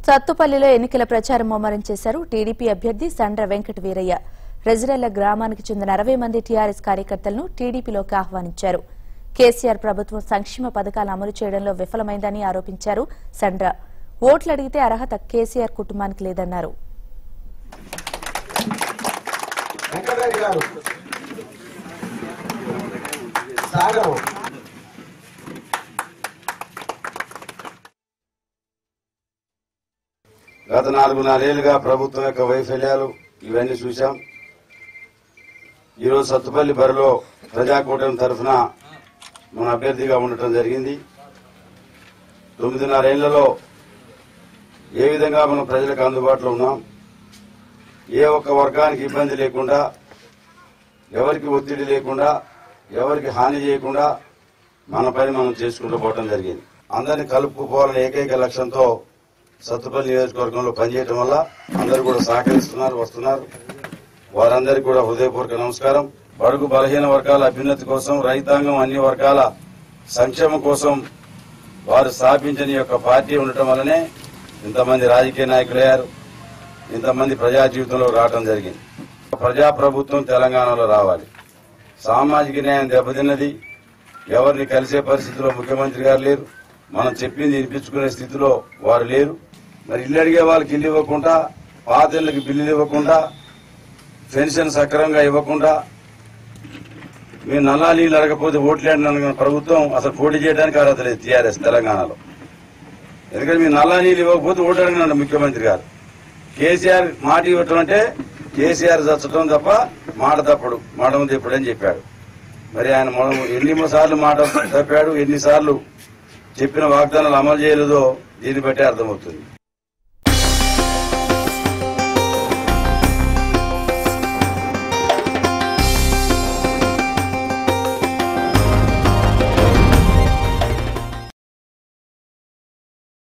సత్తుపల్లిలో ఎన్నికల ప్రచారం ముమ్మరం చేశారు టీడీపీ అభ్యర్థి సండ్ర వెంకట వీరయ్య రెజిరెల్ల గ్రామానికి చెందిన అరవై మంది టీఆర్ఎస్ కార్యకర్తలను టీడీపీలోకి ఆహ్వానించారు కేసీఆర్ ప్రభుత్వం సంక్షేమ పథకాలు అమలు చేయడంలో విఫలమైందని ఆరోపించారు సండ్ర ఓట్లు అడిగితే అర్హత కేసీఆర్ కుటుంబానికి లేదన్నారు వెంకటరెడ్డి గారు సాగరం గత నాలుగున్నరేళ్లుగా ప్రభుత్వం యొక్క వైఫల్యాలు ఇవన్నీ చూశాం ఈరోజు సత్తుపల్లి బరిలో ప్రజాకూటమి తరఫున మన అభ్యర్థిగా ఉండటం జరిగింది తొమ్మిదిన్నరేళ్లలో ఏ విధంగా మనం ప్రజలకు అందుబాటులో ఉన్నాం ఏ ఒక్క వర్గానికి ఇబ్బంది లేకుండా ఎవరికి ఒత్తిడి లేకుండా ఎవరికి హాని చేయకుండా మన పని మనం చేసుకుంటూ పోవటం జరిగింది అందరిని కలుపుకుపోవాలనే ఏకైక లక్ష్యంతో సత్తుపల్లి నియోజకవర్గంలో పనిచేయడం వల్ల అందరూ కూడా సహకరిస్తున్నారు వస్తున్నారు వారందరికీ కూడా హృదయపూర్వక నమస్కారం బడుగు బలహీన వర్గాల అభ్యున్నతి కోసం రైతాంగం అన్ని వర్గాల సంక్షేమం కోసం వారు స్థాపించిన ఈ యొక్క పార్టీ ఉండటం వల్లనే ఇంతమంది రాజకీయ నాయకులయ్యారు ఇంతమంది ప్రజా జీవితంలో రావడం జరిగింది ప్రజాప్రభుత్వం తెలంగాణలో రావాలి సామాజిక న్యాయం దెబ్బతిన్నది ఎవరిని కలిసే పరిస్థితిలో ముఖ్యమంత్రి గారు లేరు మనం చెప్పింది వినిపించుకునే స్థితిలో వారు లేరు మరి ఇల్లు అడిగే వాళ్ళకి ఇల్లు ఇవ్వకుండా పాత ఇళ్ళకి బిల్లులు ఇవ్వకుండా పెన్షన్ సక్రమంగా ఇవ్వకుండా మీరు నల్లా నీళ్ళు అడగకపోతే ఓట్లేడిన ప్రభుత్వం అసలు పోటీ చేయడానికి అర్హత లేదు టీఆర్ఎస్ తెలంగాణలో ఎందుకంటే మీరు నల్లా నీళ్ళు ఇవ్వకపోతే ఓటు అడగనండి ముఖ్యమంత్రి గారు కేసీఆర్ మాట ఇవ్వటం అంటే కేసీఆర్ చచ్చటం తప్ప మాట తప్పడు మాట ముందు ఎప్పుడని చెప్పాడు మరి ఆయన మనం ఎన్ని సార్లు మాట తప్పాడు ఎన్నిసార్లు చెప్పిన వాగ్దానాలు అమలు చేయలేదో దీన్ని బట్టి అర్థమవుతుంది